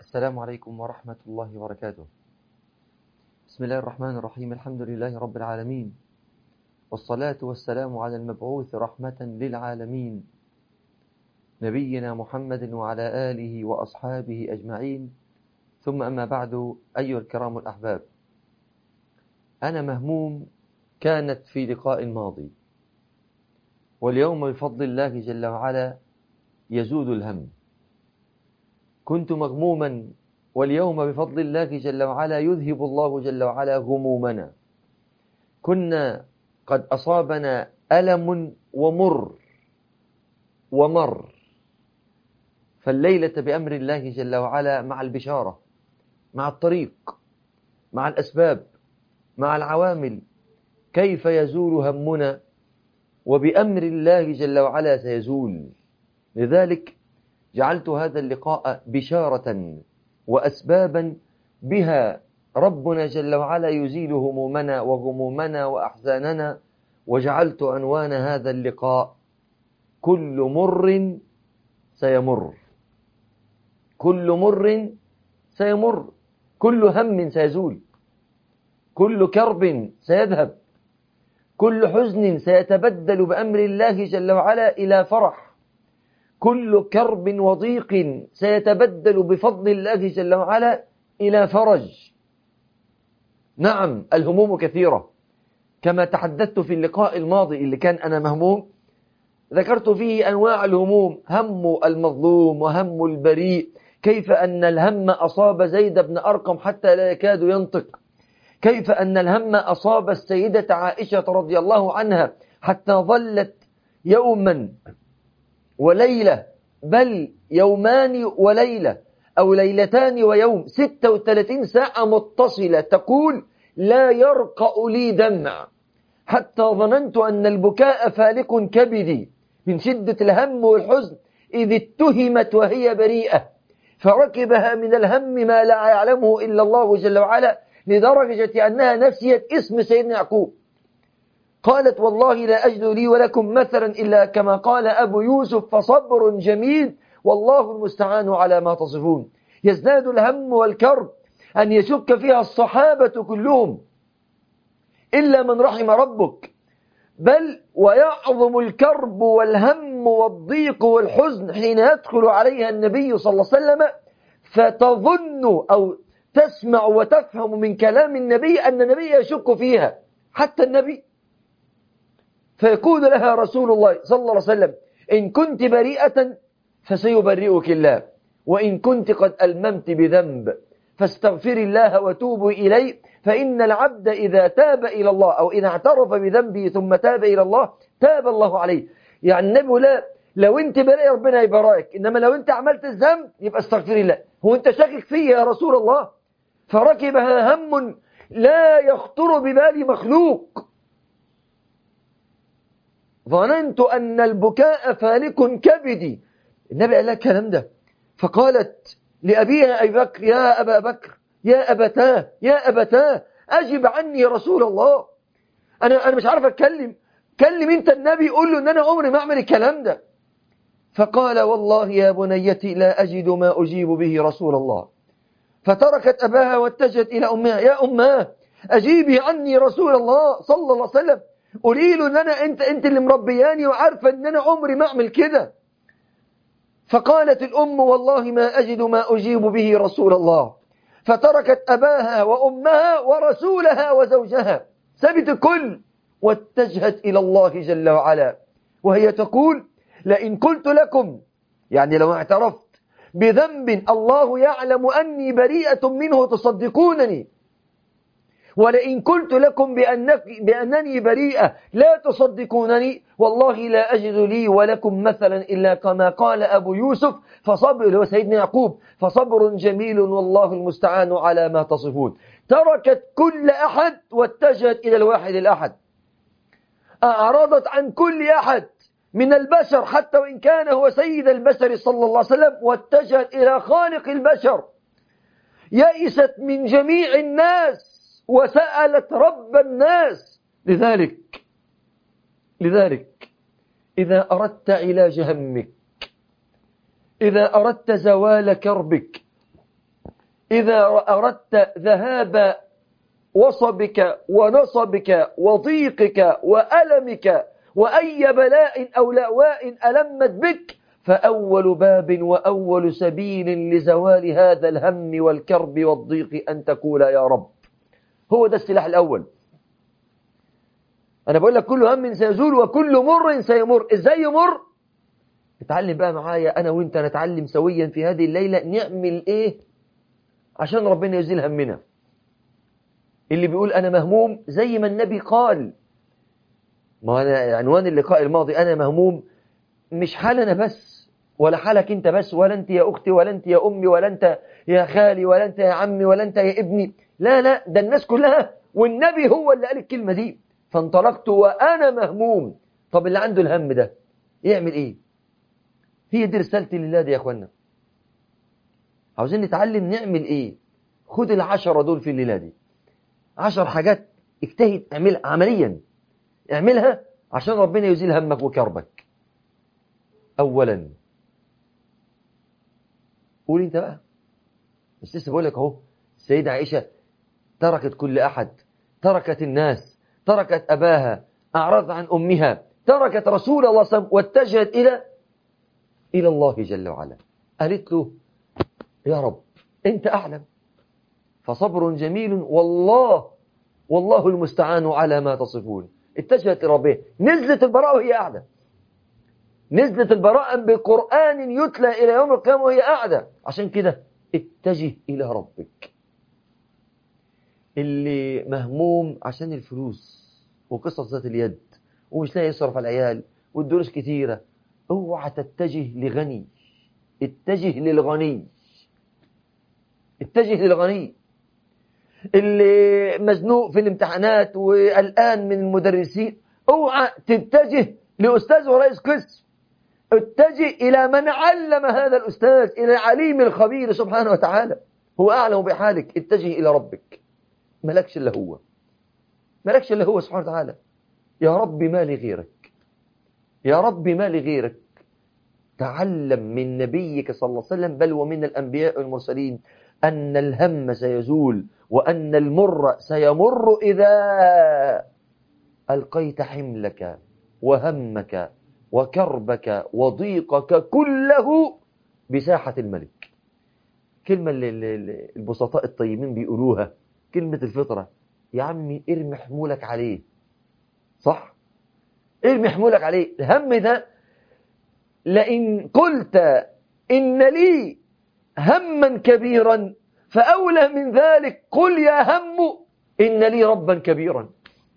السلام عليكم ورحمة الله وبركاته بسم الله الرحمن الرحيم الحمد لله رب العالمين والصلاة والسلام على المبعوث رحمة للعالمين نبينا محمد وعلى آله وأصحابه أجمعين ثم أما بعد أيها الكرام الأحباب أنا مهموم كانت في لقاء الماضي واليوم بفضل الله جل وعلا يزول الهم كنت مغموما واليوم بفضل الله جل وعلا يذهب الله جل وعلا غمومنا كنا قد أصابنا ألم ومر ومر فالليلة بأمر الله جل وعلا مع البشارة مع الطريق مع الأسباب مع العوامل كيف يزول همنا وبأمر الله جل وعلا سيزول لذلك جعلت هذا اللقاء بشارة وأسبابا بها ربنا جل وعلا يزيل همومنا وغمومنا وأحزاننا وجعلت عنوان هذا اللقاء كل مر سيمر كل مر سيمر كل هم سيزول كل كرب سيذهب كل حزن سيتبدل بأمر الله جل وعلا إلى فرح كل كرب وضيق سيتبدل بفضل الله جل وعلا إلى فرج نعم الهموم كثيرة كما تحدثت في اللقاء الماضي اللي كان أنا مهموم ذكرت فيه أنواع الهموم هم المظلوم وهم البريء كيف أن الهم أصاب زيد بن أرقم حتى لا يكاد ينطق كيف أن الهم أصاب السيدة عائشة رضي الله عنها حتى ظلت يوما وليلة بل يومان وليلة أو ليلتان ويوم ستة وثلاثين ساعة متصلة تقول لا يرقأ لي دمع حتى ظننت أن البكاء فالق كبدي من شدة الهم والحزن إذ اتهمت وهي بريئة فركبها من الهم ما لا يعلمه إلا الله جل وعلا لدرجة أنها نسيت اسم سيدنا يعقوب قالت والله لا أجد لي ولكم مثلا إلا كما قال أبو يوسف فصبر جميل والله المستعان على ما تصفون يزداد الهم والكرب أن يشك فيها الصحابة كلهم إلا من رحم ربك بل ويعظم الكرب والهم والضيق والحزن حين يدخل عليها النبي صلى الله عليه وسلم فتظن أو تسمع وتفهم من كلام النبي أن النبي يشك فيها حتى النبي فيقول لها رسول الله صلى الله عليه وسلم إن كنت بريئة فسيبرئك الله وإن كنت قد ألممت بذنب فاستغفري الله وتوبوا إليه فإن العبد إذا تاب إلى الله أو إذا اعترف بذنبه ثم تاب إلى الله تاب الله عليه يعني النبي لا لو انت بريء ربنا يبرئك انما لو انت عملت الذنب يبقى استغفري الله هو انت شاكك فيه يا رسول الله فركبها هم لا يخطر ببال مخلوق ظننت أن البكاء فالك كبدي النبي قال لها الكلام ده فقالت لأبيها أبي بكر يا أبا بكر يا أبتاه يا أبتاه أجب عني يا رسول الله أنا أنا مش عارف أتكلم كلم أنت النبي قول له إن أنا عمري ما أعمل الكلام ده فقال والله يا بنيتي لا أجد ما أجيب به رسول الله فتركت أباها واتجهت إلى أمها يا أمها أجيبي عني رسول الله صلى الله عليه وسلم قولي له ان انا انت انت اللي مربياني وعارفه ان انا عمري ما اعمل كده فقالت الام والله ما اجد ما اجيب به رسول الله فتركت اباها وامها ورسولها وزوجها سبت الكل واتجهت الى الله جل وعلا وهي تقول لئن قلت لكم يعني لو اعترفت بذنب الله يعلم اني بريئه منه تصدقونني ولئن قلت لكم بأنك بأنني بريئة لا تصدقونني والله لا أجد لي ولكم مثلا إلا كما قال أبو يوسف فصبر وسيدنا يعقوب فصبر جميل والله المستعان على ما تصفون تركت كل أحد واتجهت إلى الواحد الأحد أعرضت عن كل أحد من البشر حتى وإن كان هو سيد البشر صلى الله عليه وسلم واتجهت إلى خالق البشر يئست من جميع الناس وسألت رب الناس لذلك لذلك إذا أردت علاج همك إذا أردت زوال كربك إذا أردت ذهاب وصبك ونصبك وضيقك وألمك وأي بلاء أو لأواء ألمت بك فأول باب وأول سبيل لزوال هذا الهم والكرب والضيق أن تقول يا رب هو ده السلاح الأول أنا بقول لك كل هم سيزول وكل مر سيمر إزاي يمر اتعلم بقى معايا أنا وإنت نتعلم سويا في هذه الليلة نعمل إيه عشان ربنا يزيل همنا اللي بيقول أنا مهموم زي ما النبي قال ما أنا عنوان اللقاء الماضي أنا مهموم مش حال أنا بس ولا حالك أنت بس ولا أنت يا أختي ولا أنت يا أمي ولا أنت يا خالي ولا أنت يا عمي ولا أنت يا ابني لا لا ده الناس كلها والنبي هو اللي قال الكلمة دي فانطلقت وأنا مهموم طب اللي عنده الهم ده يعمل إيه هي دي رسالتي لله دي يا أخوانا عاوزين نتعلم نعمل إيه خد العشرة دول في الليلة دي عشر حاجات اجتهد اعملها عمليا اعملها عشان ربنا يزيل همك وكربك أولا قول انت بقى مش لسه بقول لك اهو السيدة عائشة تركت كل أحد تركت الناس تركت أباها أعرض عن أمها تركت رسول الله صلى الله عليه وسلم واتجهت إلى إلى الله جل وعلا قالت له يا رب أنت أعلم فصبر جميل والله والله المستعان على ما تصفون اتجهت لربها نزلت البراءة وهي قاعدة نزلت البراءة بقرآن يتلى إلى يوم القيامة وهي قاعدة عشان كده اتجه إلى ربك اللي مهموم عشان الفلوس وقصة ذات اليد ومش لاقي يصرف على العيال والدروس كتيرة اوعى تتجه لغني اتجه للغني اتجه للغني اللي مزنوق في الامتحانات وقلقان من المدرسين اوعى تتجه لأستاذ ورئيس قسم اتجه إلى من علم هذا الأستاذ إلى العليم الخبير سبحانه وتعالى هو أعلم بحالك اتجه إلى ربك ملكش إلا هو ملكش إلا هو سبحانه وتعالى يا رب ما لي غيرك يا رب ما لي غيرك تعلم من نبيك صلى الله عليه وسلم بل ومن الأنبياء والمرسلين أن الهم سيزول وأن المر سيمر إذا ألقيت حملك وهمك وكربك وضيقك كله بساحة الملك كلمة اللي البسطاء الطيبين بيقولوها كلمة الفطرة يا عمي ارمي حمولك عليه صح ارمي حمولك عليه الهم ده لئن قلت إن لي هما كبيرا فأولى من ذلك قل يا هم إن لي ربا كبيرا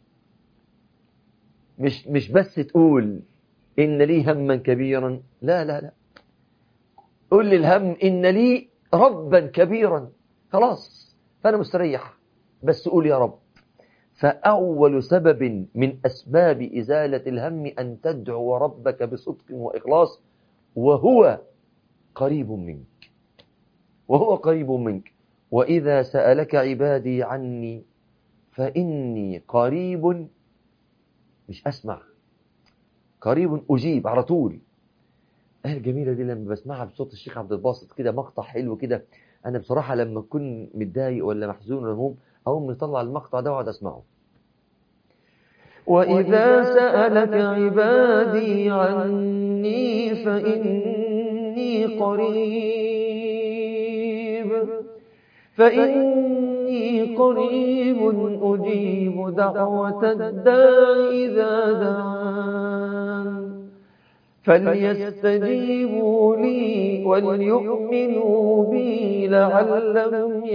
مش مش بس تقول إن لي هما كبيرا لا لا لا قل للهم إن لي ربا كبيرا خلاص فأنا مستريح بس قول يا رب فأول سبب من أسباب إزالة الهم أن تدعو ربك بصدق وإخلاص وهو قريب منك وهو قريب منك وإذا سألك عبادي عني فإني قريب مش أسمع قريب أجيب على طول الآية الجميلة دي لما بسمعها بصوت الشيخ عبد الباسط كده مقطع حلو كده أنا بصراحة لما أكون متضايق ولا محزون ولا مهم أقوم مطلع المقطع ده وأقعد أسمعه وإذا سألك عبادي عني فإني قريب فإني قريب أجيب دعوة الداع إذا دعان فليستجيبوا لي وليؤمنوا بي لعلهم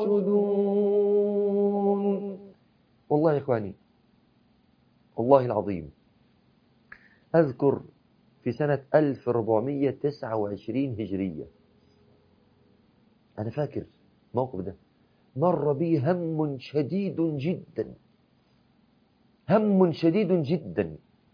يرشدون والله يا إخواني والله العظيم أذكر في سنة 1429 هجرية أنا فاكر الموقف ده مر بي هم شديد جدا هم شديد جدا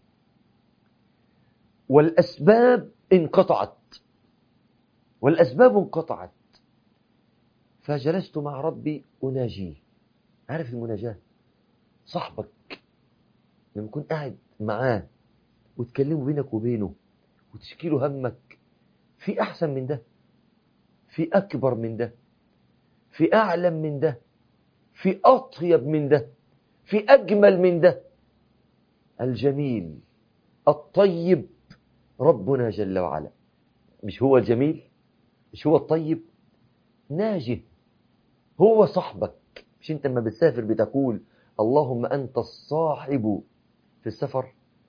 والأسباب انقطعت والأسباب انقطعت فجلست مع ربي أناجيه عارف المناجاة صاحبك لما تكون قاعد معاه وتكلموا بينك وبينه وتشكي له همك في أحسن من ده في أكبر من ده في أعلم من ده في أطيب من ده في أجمل من ده الجميل الطيب ربنا جل وعلا مش هو الجميل مش هو الطيب ناجه هو صاحبك مش انت لما بتسافر بتقول اللهم أنت الصاحب في السفر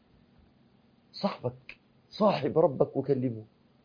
صاحبك صاحب ربك وكلمه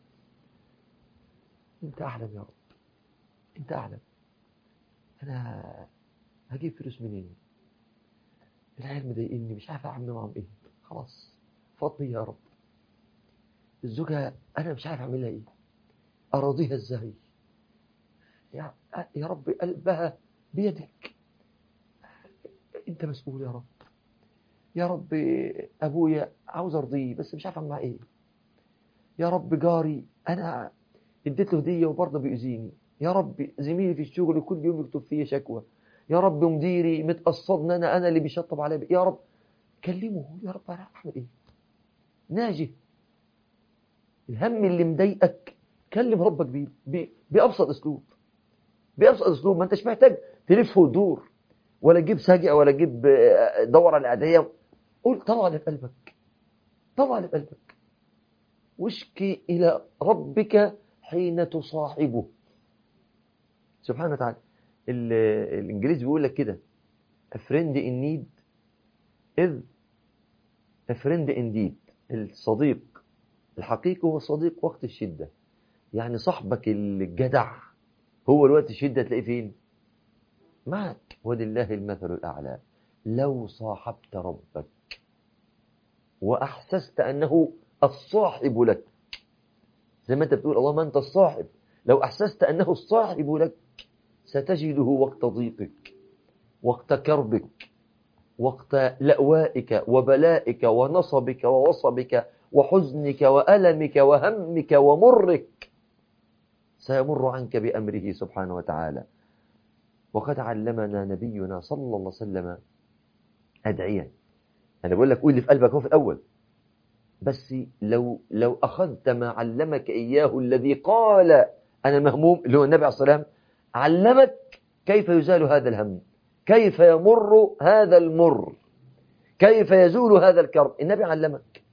انت أعلم يا رب انت أعلم أنا هجيب فلوس منين العيال مضايقني مش عارف أعمل معاهم إيه خلاص فضي يا رب الزوجة أنا مش عارف أعملها إيه أراضيها إزاي يا يا رب قلبها بيدك أنت مسؤول يا رب يا رب أبويا عاوز أرضيه بس مش عارف أعمل معاه إيه يا رب جاري أنا اديت له هدية وبرضه بيأذيني يا رب زميلي في الشغل كل يوم يكتب فيا شكوى يا رب مديري متقصدني أنا أنا اللي بيشطب عليا يا رب كلمه يا رب أنا أعمل إيه ناجي الهم اللي مضايقك كلم ربك بيه بي بأبسط أسلوب بأبسط أسلوب ما أنتش محتاج تلف وتدور ولا تجيب ساجئة ولا تجيب دورة الأدعية قول طلع اللي في قلبك طلع اللي في قلبك واشكي إلى ربك حين تصاحبه سبحانه وتعالى الإنجليزي بيقول لك كده a friend in need is a friend indeed الصديق الحقيقي هو الصديق وقت الشدة يعني صاحبك الجدع هو الوقت الشدة تلاقيه فين معك ولله المثل الأعلى لو صاحبت ربك وأحسست أنه الصاحب لك زي ما أنت بتقول اللهم أنت الصاحب لو أحسست أنه الصاحب لك ستجده وقت ضيقك وقت كربك وقت لأوائك وبلائك ونصبك ووصبك وحزنك وألمك وهمك ومرك سيمر عنك بأمره سبحانه وتعالى وقد علمنا نبينا صلى الله عليه وسلم أدعية أنا بقول لك قول اللي في قلبك هو في الأول بس لو لو أخذت ما علمك إياه الذي قال أنا مهموم اللي هو النبي عليه الصلاة والسلام علمك كيف يزال هذا الهم كيف يمر هذا المر كيف يزول هذا الكرب النبي علمك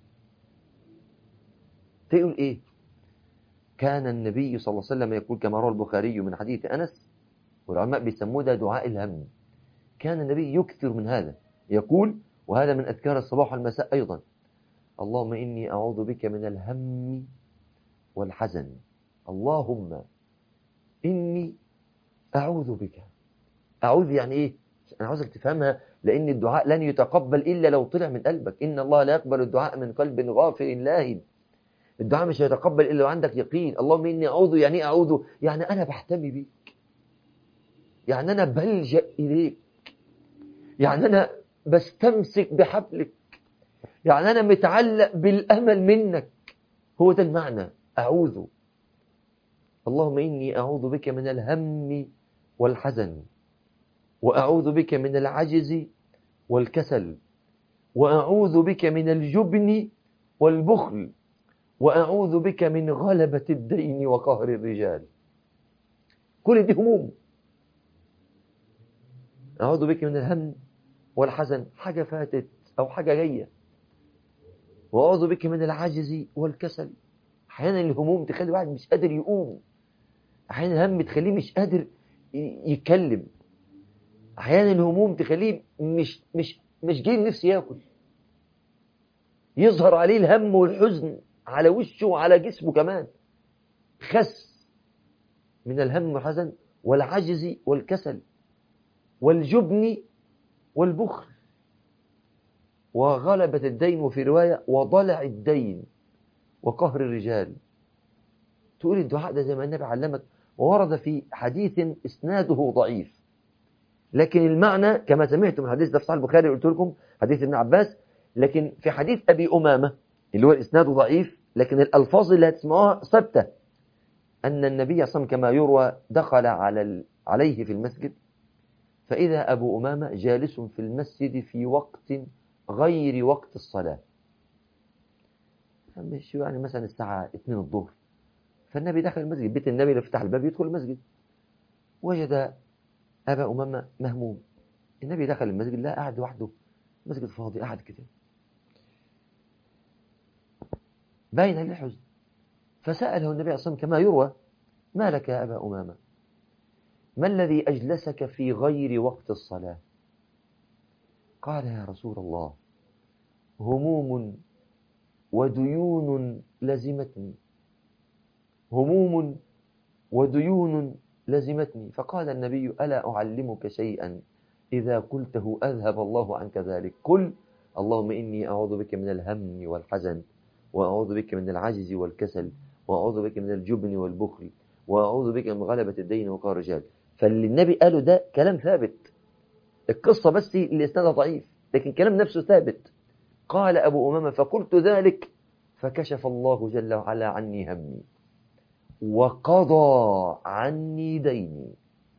تقول إيه كان النبي صلى الله عليه وسلم يقول كما روى البخاري من حديث أنس والعلماء بيسموه ده دعاء الهم كان النبي يكثر من هذا يقول وهذا من أذكار الصباح والمساء أيضا اللهم إني أعوذ بك من الهم والحزن اللهم إني أعوذ بك أعوذ يعني إيه أنا عاوزك تفهمها لأن الدعاء لن يتقبل إلا لو طلع من قلبك إن الله لا يقبل الدعاء من قلب غافل لاهٍ الدعاء مش هيتقبل إلا لو عندك يقين اللهم إني أعوذ يعني إيه أعوذ يعني أنا بحتمي بيك يعني أنا بلجأ إليك يعني أنا بستمسك بحبلك يعني أنا متعلق بالأمل منك هو ده المعنى أعوذ اللهم إني أعوذ بك من الهم والحزن وأعوذ بك من العجز والكسل وأعوذ بك من الجبن والبخل وأعوذ بك من غلبة الدين وقهر الرجال كل دي هموم أعوذ بك من الهم والحزن حاجة فاتت أو حاجة جاية وأعوذ بك من العجز والكسل أحيانا الهموم تخلي الواحد مش قادر يقوم أحيانا الهم تخليه مش قادر يتكلم أحيانا الهموم تخليه مش مش مش جاي نفسه ياكل يظهر عليه الهم والحزن على وشه وعلى جسمه كمان خس من الهم والحزن والعجز والكسل والجبن والبخل وغلبة الدين وفي رواية وضلع الدين وقهر الرجال تقول الدعاء ده زي ما النبي علمك وورد في حديث إسناده ضعيف لكن المعنى كما سمعتم من حديث ده في صحيح البخاري قلت لكم حديث ابن عباس لكن في حديث أبي أمامة اللي هو الإسناد ضعيف لكن الألفاظ اللي هتسمعوها ثابتة أن النبي صلى الله عليه وسلم كما يروى دخل على ال... عليه في المسجد فإذا أبو أمامة جالس في المسجد في وقت غير وقت الصلاة مش يعني مثلا الساعة 2 الظهر فالنبي دخل المسجد بيت النبي اللي فتح الباب يدخل المسجد وجد أبا أمامة مهموم النبي دخل المسجد لا قاعد لوحده مسجد فاضي قاعد كده باين عليه الحزن فسأله النبي صلى الله عليه وسلم كما يروى ما لك يا أبا أمامة ما الذي أجلسك في غير وقت الصلاة قال يا رسول الله هموم وديون لزمتني هموم وديون لزمتني فقال النبي ألا أعلمك شيئا إذا قلته أذهب الله عنك ذلك قل اللهم إني أعوذ بك من الهم والحزن وأعوذ بك من العجز والكسل وأعوذ بك من الجبن والبخل وأعوذ بك من غلبة الدين وقهر الرجال فاللي النبي قاله ده كلام ثابت القصة بس اللي اسنادها ضعيف لكن كلام نفسه ثابت قال أبو أمامة فقلت ذلك فكشف الله جل وعلا عني همي وقضى عني ديني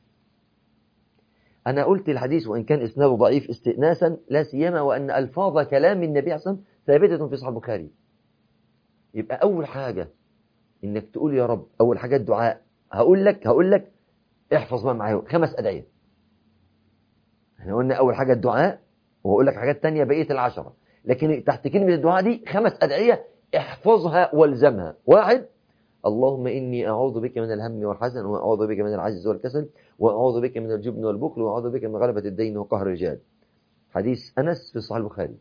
أنا قلت الحديث وإن كان إسناده ضعيف استئناسا لا سيما وأن ألفاظ كلام النبي صلى الله عليه وسلم ثابتة في صحيح البخاري يبقى أول حاجة إنك تقول يا رب أول حاجة الدعاء هقول لك هقول لك احفظ بقى معايا خمس أدعية احنا قلنا أول حاجة الدعاء وهقول لك حاجات تانية بقية العشرة لكن تحت كلمة الدعاء دي خمس أدعية احفظها والزمها واحد اللهم إني أعوذ بك من الهم والحزن وأعوذ بك من العجز والكسل وأعوذ بك من الجبن والبخل وأعوذ بك من غلبة الدين وقهر الرجال حديث أنس في صحيح البخاري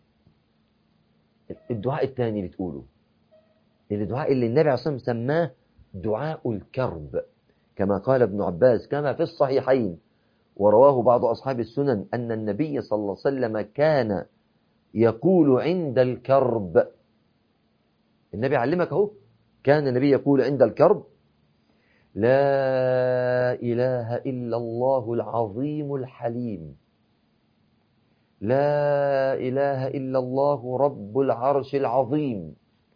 الدعاء الثاني اللي تقوله الدعاء اللي النبي عليه الصلاة والسلام سماه دعاء الكرب كما قال ابن عباس كما في الصحيحين ورواه بعض أصحاب السنن أن النبي صلى الله عليه وسلم كان يقول عند الكرب النبي علمك اهو كان النبي يقول عند الكرب لا إله إلا الله العظيم الحليم لا إله إلا الله رب العرش العظيم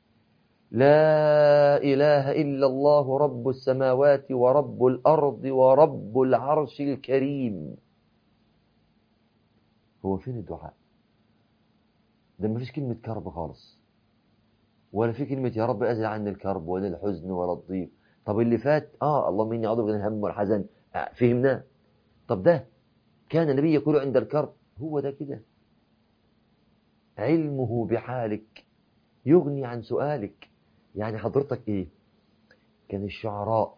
لا إله إلا الله رب السماوات ورب الأرض ورب العرش الكريم هو فين الدعاء ده مفيش كلمة كرب خالص ولا في كلمة يا رب أزل عني الكرب ولا الحزن ولا الضيق طب اللي فات آه اللهم إني أعوذ بك من الهم والحزن آه فهمناه طب ده كان النبي يقول عند الكرب هو ده كده علمه بحالك يغني عن سؤالك يعني حضرتك ايه كان الشعراء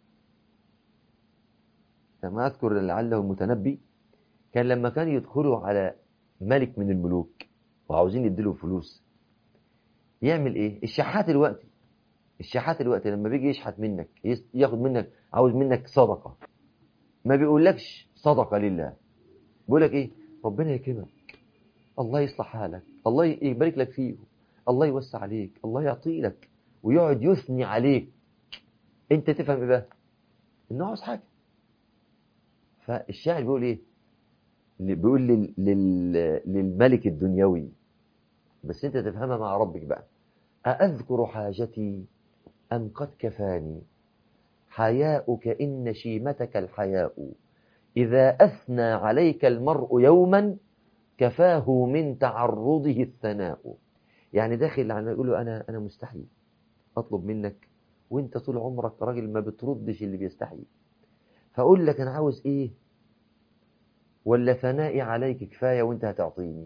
كما اذكر لعله المتنبي كان لما كان يدخلوا على ملك من الملوك وعاوزين يديله فلوس يعمل ايه الشحات الوقتي الشحات الوقتي لما بيجي يشحت منك ياخد منك عاوز منك صدقة ما بيقولكش صدقة لله بيقول لك ايه ربنا يكرمك الله يصلح حالك الله يبارك لك فيه الله يوسع عليك الله يعطي لك ويقعد يثني عليك انت تفهم ايه بقى انه عاوز حاجه فالشاعر بيقول ايه بيقول لل... لل... للملك الدنيوي بس انت تفهمها مع ربك بقى أأذكر حاجتي أم قد كفاني حياؤك إن شيمتك الحياء إذا أثنى عليك المرء يوما كفاه من تعرضه الثناء يعني داخل على يقول له أنا أنا مستحي أطلب منك وأنت طول عمرك راجل ما بتردش اللي بيستحي فأقول لك أنا عاوز إيه ولا ثنائي عليك كفاية وأنت هتعطيني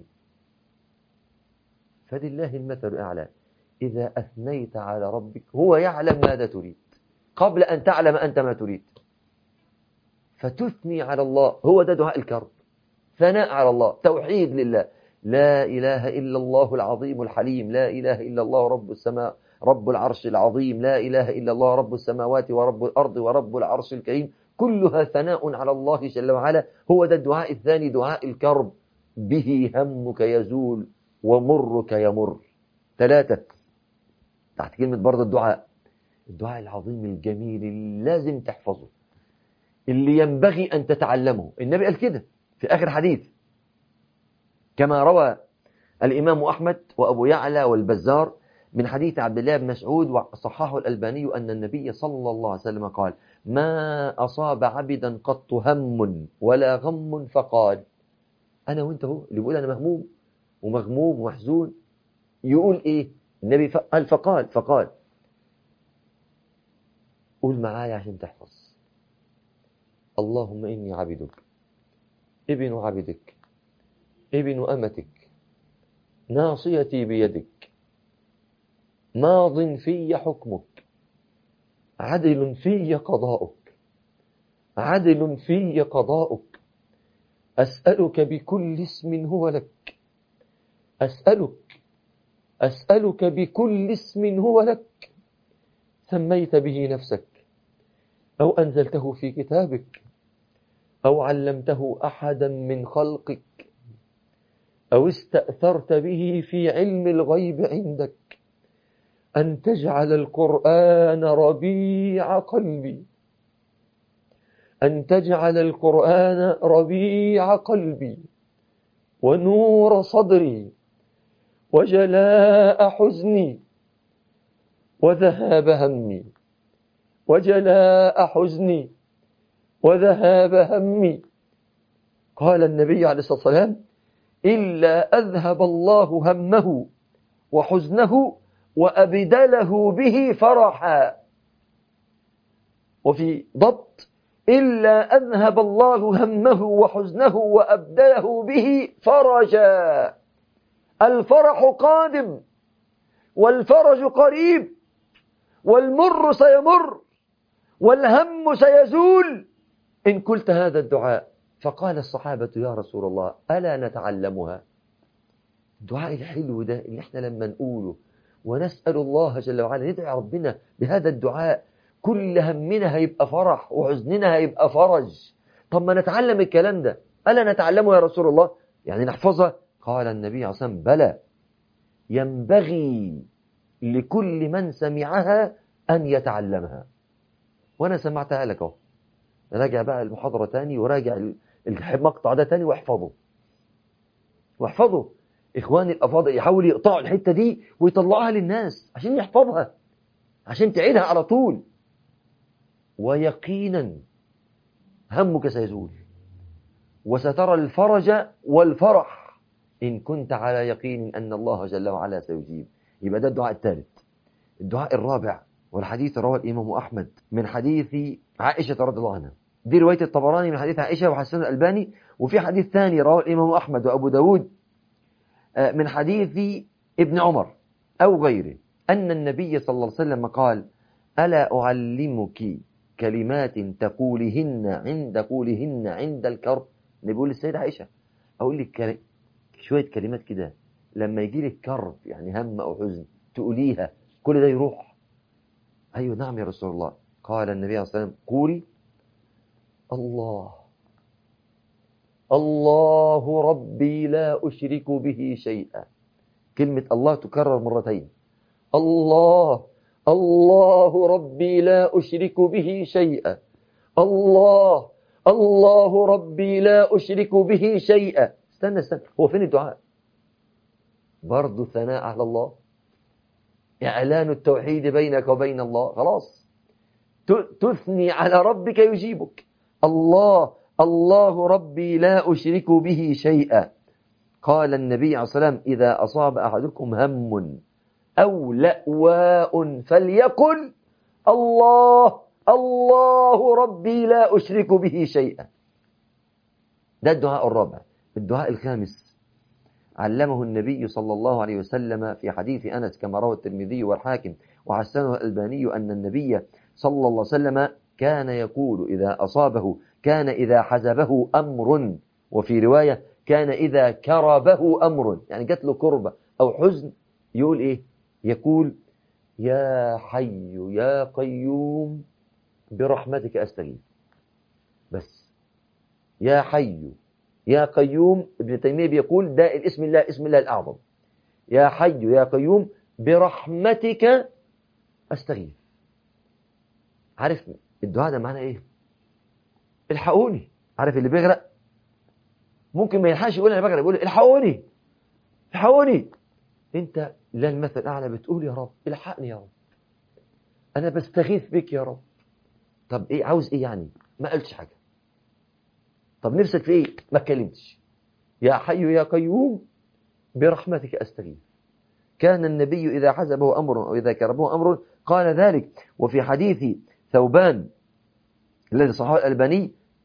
فلله المثل الأعلى إذا أثنيت على ربك هو يعلم ماذا تريد قبل أن تعلم أنت ما تريد فتثني على الله هو ده دعاء الكرب ثناء على الله توحيد لله لا إله إلا الله العظيم الحليم لا إله إلا الله رب السماء رب العرش العظيم لا إله إلا الله رب السماوات ورب الأرض ورب العرش الكريم كلها ثناء على الله جل وعلا هو ده الدعاء الثاني دعاء الكرب به همك يزول ومرك يمر ثلاثة تحت كلمة برضه الدعاء الدعاء العظيم الجميل اللي لازم تحفظه اللي ينبغي أن تتعلمه النبي قال كده في آخر حديث كما روى الإمام أحمد وأبو يعلى والبزار من حديث عبد الله بن مسعود وصححه الألباني أن النبي صلى الله عليه وسلم قال ما أصاب عبدا قط هم ولا غم فقال أنا وأنت هو اللي بيقول أنا مهموم ومغموم ومحزون يقول إيه النبي قال فقال فقال قول معايا عشان تحفظ اللهم إني عبدك ابن عبدك ابن أمتك ناصيتي بيدك ماض في حكمك عدل في قضاؤك عدل في قضاؤك أسألك بكل اسم هو لك أسألك أسألك بكل اسم هو لك سميت به نفسك أو أنزلته في كتابك أو علمته أحدا من خلقك أو استأثرت به في علم الغيب عندك أن تجعل القرآن ربيع قلبي أن تجعل القرآن ربيع قلبي ونور صدري وجلاء حزني وذهاب همي وجلاء حزني وذهاب همي قال النبي عليه الصلاة والسلام إلا أذهب الله همه وحزنه وأبدله به فرحا وفي ضبط إلا أذهب الله همه وحزنه وأبدله به فرجا الفرح قادم والفرج قريب والمر سيمر والهم سيزول إن قلت هذا الدعاء فقال الصحابة يا رسول الله ألا نتعلمها الدعاء الحلو ده اللي احنا لما نقوله ونسأل الله جل وعلا ندعي ربنا بهذا الدعاء كل همنا هيبقى فرح وحزننا هيبقى فرج طب ما نتعلم الكلام ده ألا نتعلمه يا رسول الله يعني نحفظها قال النبي عليه الصلاة والسلام بلى ينبغي لكل من سمعها أن يتعلمها وأنا سمعتها لك اهو راجع بقى المحاضرة تاني وراجع المقطع ده تاني واحفظه واحفظه إخواني الأفاضل يحاول يقطعوا الحتة دي ويطلعها للناس عشان يحفظها عشان تعيدها على طول ويقينا همك سيزول وسترى الفرج والفرح إن كنت على يقين أن الله جل وعلا سيجيب يبقى ده الدعاء الثالث الدعاء الرابع والحديث رواه الإمام أحمد من حديث عائشة رضي الله عنها دي رواية الطبراني من حديث عائشة وحسن الألباني وفي حديث ثاني رواه الإمام أحمد وأبو داود من حديث ابن عمر أو غيره أن النبي صلى الله عليه وسلم قال ألا أعلمك كلمات تقولهن عند قولهن عند الكرب بيقول للسيدة عائشة أقول لك شوية كلمات كده لما يجي لك كرب يعني هم أو حزن تقوليها كل ده يروح أيوة نعم يا رسول الله قال النبي صلى الله عليه وسلم قولي الله الله ربي لا أشرك به شيئا كلمة الله تكرر مرتين الله الله ربي لا أشرك به شيئا الله الله ربي لا أشرك به شيئا استنى استنى هو فين الدعاء برضو ثناء على الله إعلان التوحيد بينك وبين الله خلاص تثني على ربك يجيبك الله الله ربي لا أشرك به شيئا قال النبي عليه الصلاة والسلام إذا أصاب أحدكم هم أو لأواء فليقل الله الله ربي لا أشرك به شيئا ده الدعاء الرابع الدعاء الخامس علمه النبي صلى الله عليه وسلم في حديث أنس كما روى الترمذي والحاكم وحسنه الألباني أن النبي صلى الله عليه وسلم كان يقول إذا أصابه كان إذا حزبه أمر وفي رواية كان إذا كربه أمر يعني جات له كربة أو حزن يقول إيه يقول يا حي يا قيوم برحمتك أستغيث بس يا حي يا قيوم ابن تيمية بيقول ده الاسم الله اسم الله الأعظم يا حي يا قيوم برحمتك أستغيث عارف الدعاء ده معناه ايه الحقوني عارف اللي بيغرق ممكن ما يلحقش يقول انا بغرق يقول الحقوني الحقوني انت لا المثل الاعلى بتقول يا رب الحقني يا رب انا بستغيث بك يا رب طب ايه عاوز ايه يعني ما قلتش حاجه طب نفسك في ايه ما اتكلمتش يا حي يا قيوم برحمتك استغيث كان النبي اذا حزبه امر او اذا كربه امر قال ذلك وفي حديث ثوبان الذي صححه الألباني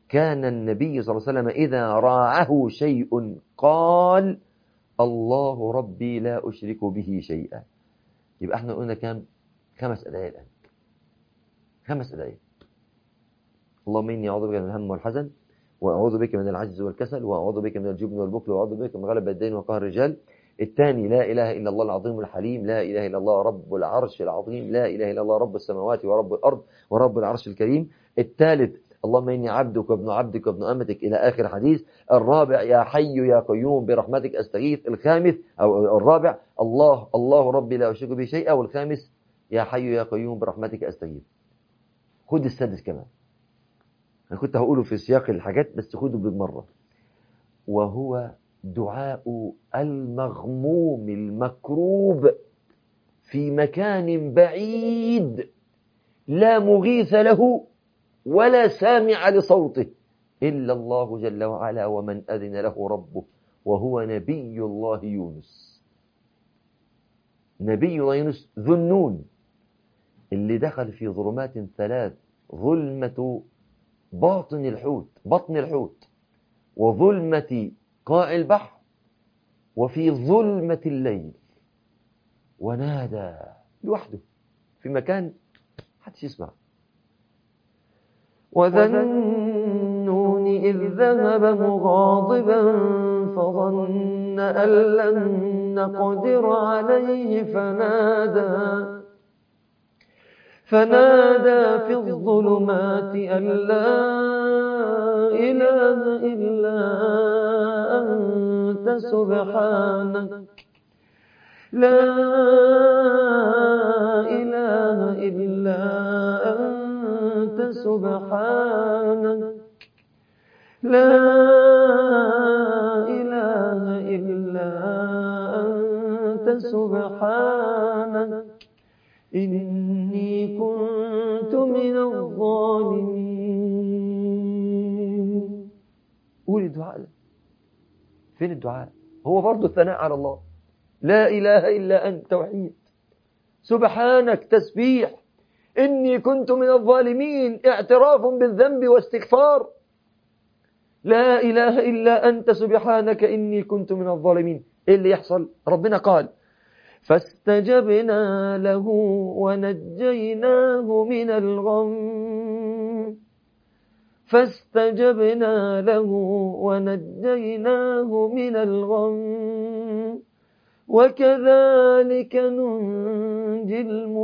كان النبي صلى الله عليه وسلم إذا راعه شيء قال الله ربي لا أشرك به شيئا يبقى احنا قلنا كام خمس أدعية الآن خمس أدعية اللهم إني أعوذ بك من الهم والحزن وأعوذ بك من العجز والكسل وأعوذ بك من الجبن والبخل وأعوذ بك من غلبة الدين وقهر الرجال الثاني لا إله إلا الله العظيم الحليم لا إله إلا الله رب العرش العظيم لا إله إلا الله رب السماوات ورب الأرض ورب العرش الكريم الثالث اللهم إني عبدك وابن عبدك وابن أمتك إلى آخر حديث الرابع يا حي يا قيوم برحمتك أستغيث الخامس أو الرابع الله الله ربي لا أشرك به شيئا والخامس يا حي يا قيوم برحمتك أستغيث خد السادس كمان أنا كنت هقوله في سياق الحاجات بس خده بالمرة وهو دعاء المغموم المكروب في مكان بعيد لا مغيث له ولا سامع لصوته إلا الله جل وعلا ومن أذن له ربه وهو نبي الله يونس نبي الله يونس ذو النون اللي دخل في ظلمات ثلاث ظلمة باطن الحوت بطن الحوت وظلمة قاع البحر وفي ظلمة الليل ونادى لوحده في مكان حدش يسمع وذنون إذ ذهب مغاضبا فظن أن لن نقدر عليه فنادى فنادى في الظلمات أن لا إله إلا أنت سبحانك لا إله إلا أنت سبحانك لا إله إلا أنت سبحانك إني كنت من الظالمين قول الدعاء ده فين الدعاء هو برضه الثناء على الله لا إله إلا أنت توحيد سبحانك تسبيح إني كنت من الظالمين اعتراف بالذنب واستغفار لا إله إلا أنت سبحانك إني كنت من الظالمين إيه اللي يحصل ربنا قال فاستجبنا له ونجيناه من الغم فاستجبنا له ونجيناه من الغم وكذلك ننجي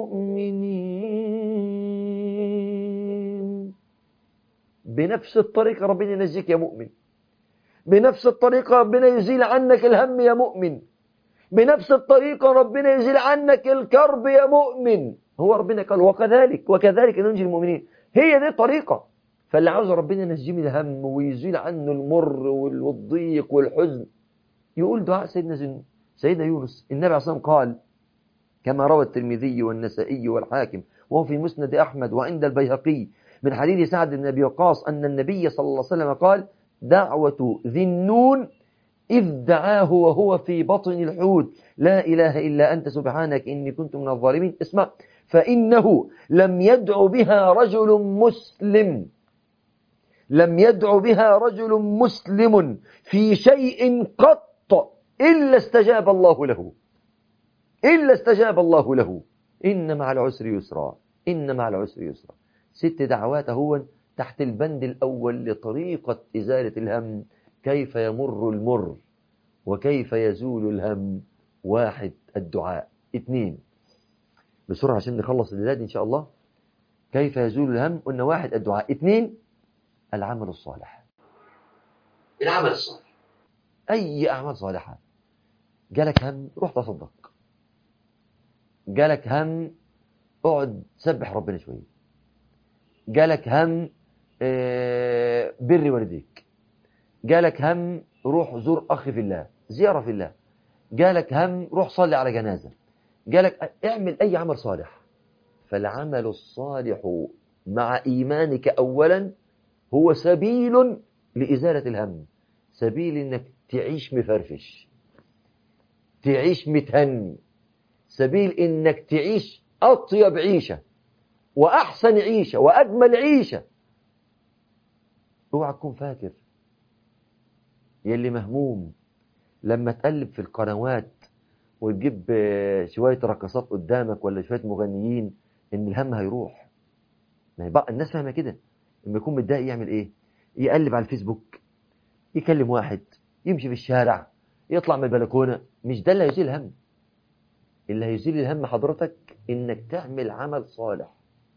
المؤمنين بنفس الطريقة ربنا ينجيك يا مؤمن بنفس الطريقة ربنا يزيل عنك الهم يا مؤمن بنفس الطريقة ربنا يزيل عنك الكرب يا مؤمن هو ربنا قال وكذلك وكذلك ننجي المؤمنين هي دي الطريقة فاللي عاوز ربنا ينجيه من الهم ويزيل عنه المر والضيق والحزن يقول دعاء سيدنا زن سيدنا يونس النبي عليه الصلاة والسلام قال كما روى الترمذي والنسائي والحاكم وهو في مسند أحمد وعند البيهقي من حديث سعد بن أبي وقاص أن النبي صلى الله عليه وسلم قال دعوة ذي النون إذ دعاه وهو في بطن الحوت لا إله إلا أنت سبحانك إني كنت من الظالمين اسمع فإنه لم يدع بها رجل مسلم لم يدع بها رجل مسلم في شيء قط إلا استجاب الله له إلا استجاب الله له إن مع العسر يسرا إن مع العسر يسرا ست دعوات هو تحت البند الأول لطريقة إزالة الهم كيف يمر المر وكيف يزول الهم واحد الدعاء اثنين بسرعة عشان نخلص الليلة إن شاء الله كيف يزول الهم قلنا واحد الدعاء اثنين العمل الصالح العمل الصالح أي أعمال صالحة جالك هم روح تصدق جالك هم اقعد سبح ربنا شوية جالك هم آه، بر والديك جالك هم روح زور أخ في الله زيارة في الله جالك هم روح صلي على جنازة جالك اعمل أي عمل صالح فالعمل الصالح مع إيمانك أولا هو سبيل لإزالة الهم سبيل إنك تعيش مفرفش تعيش متهني سبيل إنك تعيش أطيب عيشة وأحسن عيشة وأجمل عيشة اوعى تكون فاكر يلي مهموم لما تقلب في القنوات وتجيب آه، شوية رقصات قدامك ولا شوية مغنيين ان الهم هيروح ما هي بقى الناس فاهمة كده لما يكون متضايق يعمل ايه يقلب على الفيسبوك يكلم واحد يمشي في الشارع يطلع من البلكونة مش ده اللي هيزيل الهم اللي هيزيل الهم حضرتك انك تعمل عمل صالح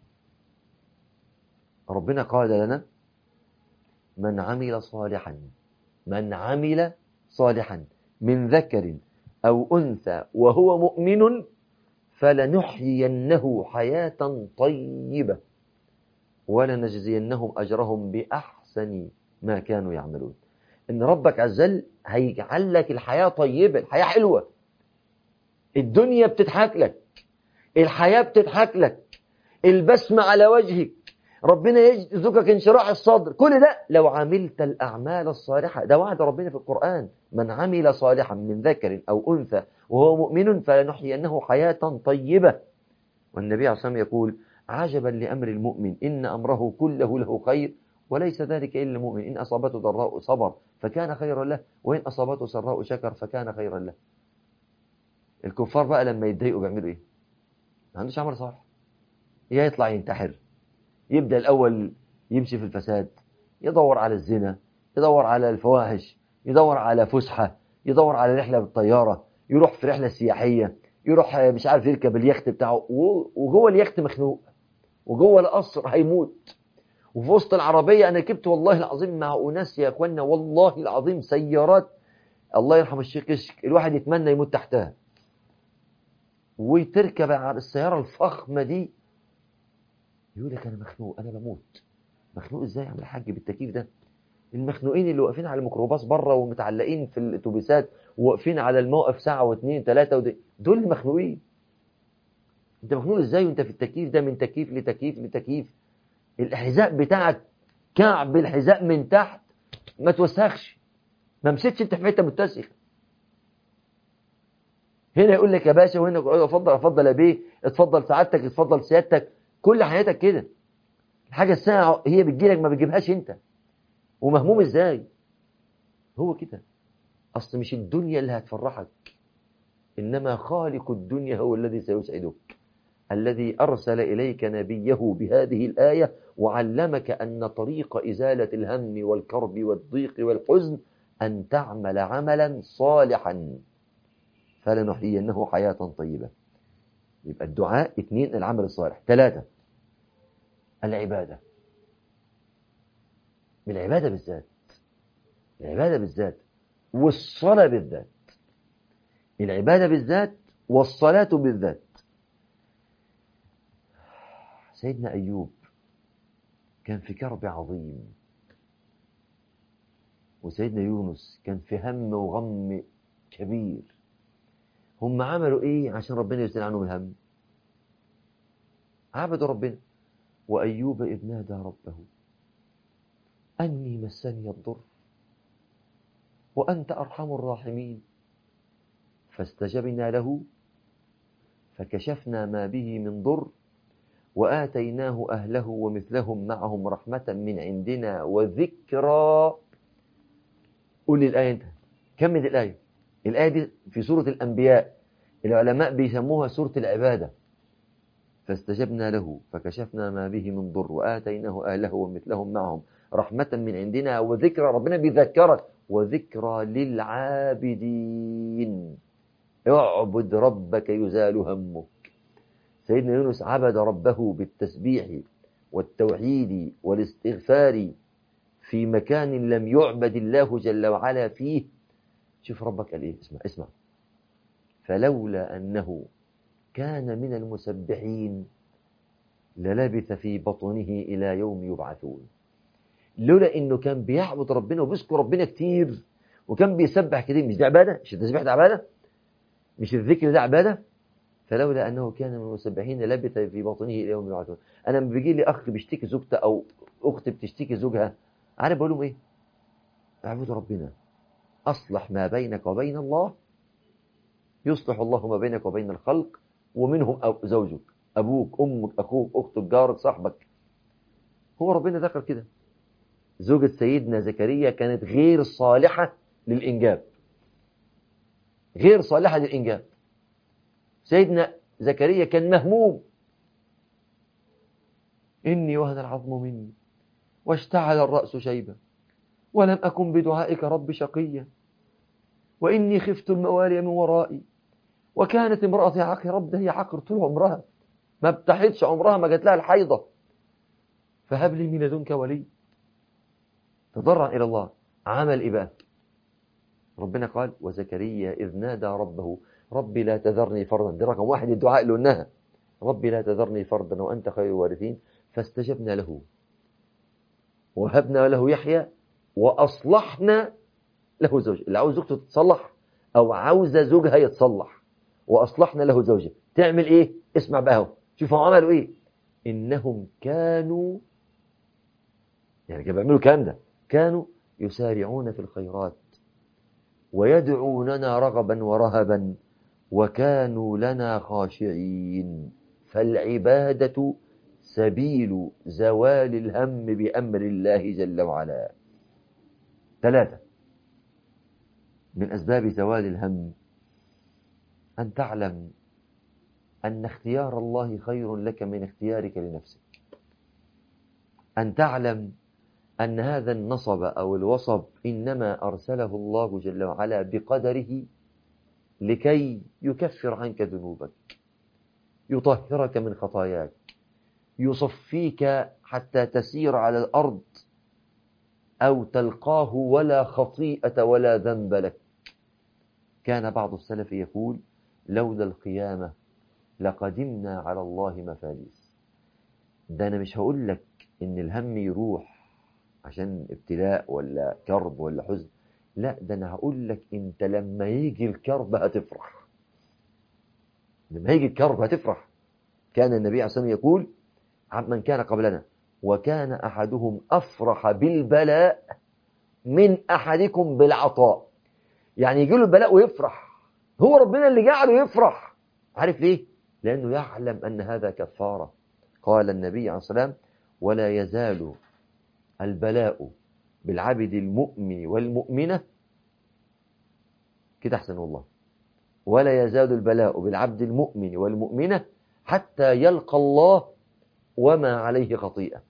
ربنا قال لنا من عمل صالحا من عمل صالحا من ذكر أو أنثى وهو مؤمن فلنحيينه حياة طيبة ولنجزينهم أجرهم بأحسن ما كانوا يعملون إن ربك عز وجل هيجعل لك الحياة طيبة الحياة حلوة الدنيا بتضحك لك الحياة بتضحك لك البسمة على وجهك ربنا يرزقك انشراح الصدر كل ده لو عملت الأعمال الصالحة ده وعد ربنا في القرآن من عمل صالحا من ذكر أو أنثى وهو مؤمن فلنحيينه حياة طيبة والنبي عليه الصلاة والسلام يقول عجبا لأمر المؤمن إن أمره كله له خير وليس ذلك إلا المؤمن إن أصابته ضراء صبر فكان خيرا له وإن أصابته سراء شكر فكان خيرا له الكفار بقى لما يتضايقوا بيعملوا إيه ما عندوش عمل صالح يا يطلع ينتحر يبدأ الأول يمشي في الفساد يدور على الزنا يدور على الفواحش يدور على فسحة يدور على رحلة بالطيارة يروح في رحلة سياحية يروح مش عارف يركب اليخت بتاعه وجوه اليخت مخنوق وجوه القصر هيموت وفي وسط العربية أنا ركبت والله العظيم مع أناس يا أخوانا والله العظيم سيارات الله يرحم الشيخ كشك الواحد يتمنى يموت تحتها وتركب على السيارة الفخمة دي يقول لك أنا مخنوق أنا بموت مخنوق إزاي يا عم الحاج بالتكييف ده المخنوقين اللي واقفين على الميكروباص بره ومتعلقين في الاتوبيسات وواقفين على الموقف ساعة واثنين ثلاثة ودي دول المخنوقين انت مخنوق ازاي وانت في التكييف ده من تكييف لتكييف لتكييف الحذاء بتاعك كعب الحذاء من تحت ما توسخش ما مسكتش انت في حته متسخه هنا يقول لك يا باشا وهنا يقول افضل افضل يا بيه اتفضل سعادتك اتفضل سيادتك كل حياتك كده الحاجه الساعه هي بتجيلك ما بتجيبهاش انت ومهموم ازاي هو كده اصل مش الدنيا اللي هتفرحك انما خالق الدنيا هو الذي سيسعدك الذي ارسل اليك نبيه بهذه الايه وعلمك ان طريق ازاله الهم والكرب والضيق والحزن ان تعمل عملا صالحا فلنحيينه حياه طيبه يبقى الدعاء اثنين العمل الصالح ثلاثه العباده بالعبادة بالذات العبادة بالذات والصلاة بالذات العبادة بالذات والصلاة بالذات سيدنا أيوب كان في كرب عظيم وسيدنا يونس كان في هم وغم كبير هم عملوا ايه عشان ربنا يزيل عنهم الهم عبدوا ربنا وأيوب إذ نادى ربه أني مسني الضر وأنت أرحم الراحمين فاستجبنا له فكشفنا ما به من ضر وآتيناه أهله ومثلهم معهم رحمة من عندنا وذكرى قول لي الآية أنت كمل الآية الآية دي في سورة الأنبياء العلماء بيسموها سورة العبادة فاستجبنا له فكشفنا ما به من ضر وآتيناه أهله ومثلهم معهم رحمة من عندنا وذكرى ربنا بيذكرك وذكرى للعابدين اعبد ربك يزال همك سيدنا يونس عبد ربه بالتسبيح والتوحيد والاستغفار في مكان لم يعبد الله جل وعلا فيه شوف ربك قال ايه اسمع اسمع فلولا أنه كان من المسبحين للبث في بطنه إلى يوم يبعثون لولا انه كان بيعبد ربنا وبيذكر ربنا كتير وكان بيسبح كتير مش ده عباده مش التسبيح ده عباده مش الذكر ده عباده فلولا انه كان من المسبحين لبث في بطنه الى يوم يبعثون انا لما بيجي لي اخ بيشتكي زوجته او اخت بتشتكي زوجها عارف بقول لهم ايه اعبدوا ربنا اصلح ما بينك وبين الله يصلح الله ما بينك وبين الخلق ومنهم أو زوجك ابوك امك اخوك اختك جارك صاحبك هو ربنا ذكر كده زوجة سيدنا زكريا كانت غير صالحة للإنجاب غير صالحة للإنجاب سيدنا زكريا كان مهموم إني وهن العظم مني واشتعل الرأس شيبا ولم أكن بدعائك رب شقيا وإني خفت الموالي من ورائي وكانت امرأتي عقر رب ده هي عقر طول عمرها ما بتحيدش عمرها ما جات لها الحيضة فهب لي من لدنك ولي تضرع إلى الله عمل إيه بقى ربنا قال وزكريا إذ نادى ربه ربي لا تذرني فردا دي رقم واحد الدعاء اللي قلناها ربي لا تذرني فردا وأنت خير الوارثين فاستجبنا له وهبنا له يحيى وأصلحنا له زوج اللي عاوز زوجته تتصلح أو عاوزة زوجها يتصلح وأصلحنا له زوجه تعمل إيه اسمع بقى اهو شوفوا عملوا إيه إنهم كانوا يعني كانوا بيعملوا الكلام ده كانوا يسارعون في الخيرات ويدعوننا رغبا ورهبا وكانوا لنا خاشعين فالعبادة سبيل زوال الهم بأمر الله جل وعلا ثلاثة من أسباب زوال الهم أن تعلم أن اختيار الله خير لك من اختيارك لنفسك أن تعلم أن هذا النصب أو الوصب إنما أرسله الله جل وعلا بقدره لكي يكفر عنك ذنوبك يطهرك من خطاياك يصفيك حتى تسير على الأرض أو تلقاه ولا خطيئة ولا ذنب لك كان بعض السلف يقول لولا القيامة لقدمنا على الله مفاليس ده أنا مش هقول لك إن الهم يروح عشان ابتلاء ولا كرب ولا حزن لا ده أنا هقول لك أنت لما يجي الكرب هتفرح لما يجي الكرب هتفرح كان النبي عليه الصلاة والسلام يقول من كان قبلنا وكان أحدهم أفرح بالبلاء من أحدكم بالعطاء يعني يجي له البلاء ويفرح هو ربنا اللي جعله يفرح عارف ليه؟ لأنه يعلم أن هذا كفارة قال النبي عليه الصلاة والسلام ولا يزال البلاء بالعبد المؤمن والمؤمنة كده أحسن والله ولا يزال البلاء بالعبد المؤمن والمؤمنة حتى يلقى الله وما عليه خطيئة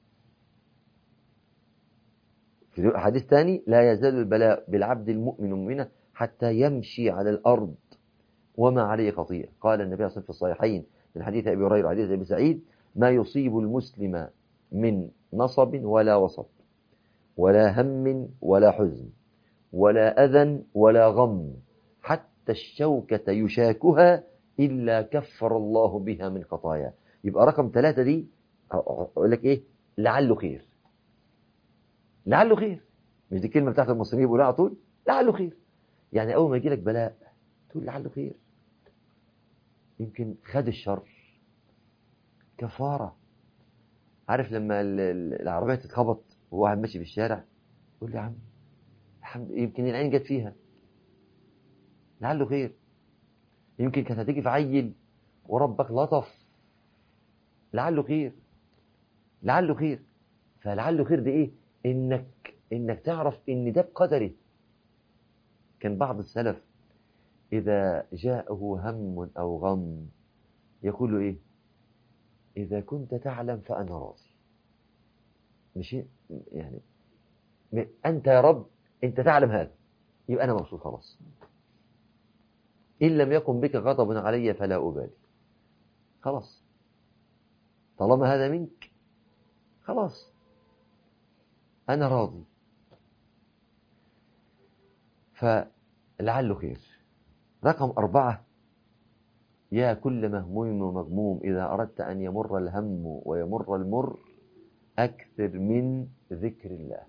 في حديث ثاني لا يزال البلاء بالعبد المؤمن والمؤمنة حتى يمشي على الأرض وما عليه خطيئة قال النبي صلى الله عليه وسلم في الصحيحين من حديث أبي هريرة وحديث أبي سعيد ما يصيب المسلم من نصب ولا وصب ولا هم ولا حزن ولا أذى ولا غم حتى الشوكة يشاكها إلا كفر الله بها من خطايا يبقى رقم ثلاثة دي أقول لك إيه لعله خير لعله خير مش دي الكلمة بتاعت المصريين بيقولوها على طول لعله خير يعني أول ما يجي لك بلاء تقول لعله خير يمكن خد الشر كفارة عارف لما العربية تتخبط وهو قاعد ماشي في الشارع يقول لي يا عم الحمد يمكن العين جت فيها لعله خير يمكن كانت هتيجي في عيل وربك لطف لعله خير لعله خير فلعله خير دي ايه انك انك تعرف ان ده بقدره كان بعض السلف اذا جاءه هم او غم يقول له ايه اذا كنت تعلم فانا راضي مش يعني انت يا رب انت تعلم هذا يبقى انا مبسوط خلاص ان لم يكن بك غضب علي فلا ابالي خلاص طالما هذا منك خلاص أنا راضي فلعله خير رقم أربعة يا كل مهموم ومغموم إذا أردت أن يمر الهم ويمر المر أكثر من ذكر الله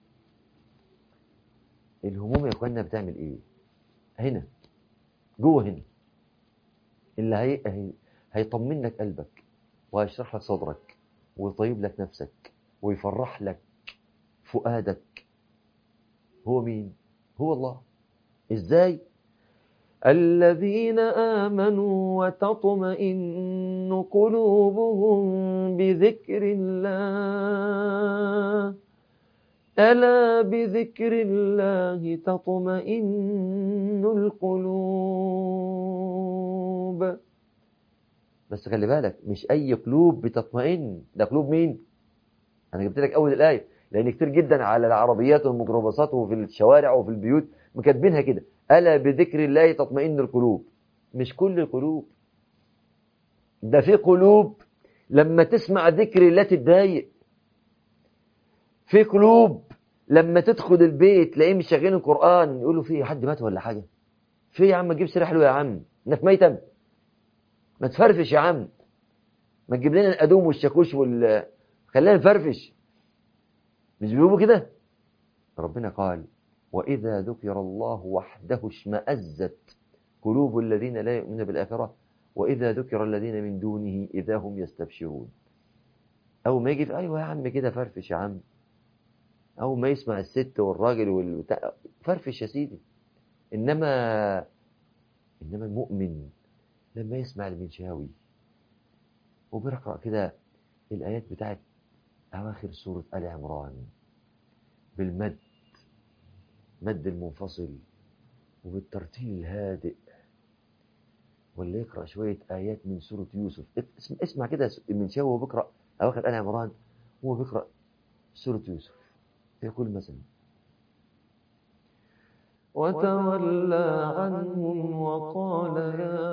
الهموم يا أخوانا بتعمل إيه هنا جوه هنا اللي هي... هيطمن لك قلبك وهيشرح لك صدرك ويطيب لك نفسك ويفرح لك فؤادك هو مين هو الله ازاي الذين آمنوا وتطمئن قلوبهم بذكر الله ألا بذكر الله تطمئن القلوب بس خلي بالك مش أي قلوب بتطمئن ده قلوب مين؟ أنا جبت لك أول الآية لأن كتير جدا على العربيات والميكروباصات وفي الشوارع وفي البيوت مكاتبينها كده ألا بذكر الله تطمئن القلوب مش كل القلوب ده في قلوب لما تسمع ذكر الله تتضايق في قلوب لما تدخل البيت تلاقيه مش شغالين القرآن يقولوا في حد مات ولا حاجة في يا عم ما تجيبش ريح له يا عم انك ميتم ما تفرفش يا عم ما تجيب لنا الأدوم والشاكوش وال خلينا نفرفش مش بيقولوا كده ربنا قال وإذا ذكر الله وحده اشمأزت قلوب الذين لا يؤمنون بالآخرة وإذا ذكر الذين من دونه إذا هم يستبشرون أو ما يجي في أيوة يا عم كده فرفش يا عم أو ما يسمع الست والراجل والبتاع فرفش يا سيدي إنما إنما المؤمن لما يسمع المنشاوي وبيقرأ كده الآيات بتاعت أواخر سورة آل عمران بالمد مد المنفصل وبالترتيل الهادئ ولا يقرأ شوية آيات من سورة يوسف اسم اسمع كده المنشاوي وهو بيقرأ أواخر آل عمران وهو بيقرأ سورة يوسف يقول مثلا وتولى عنهم وقال يا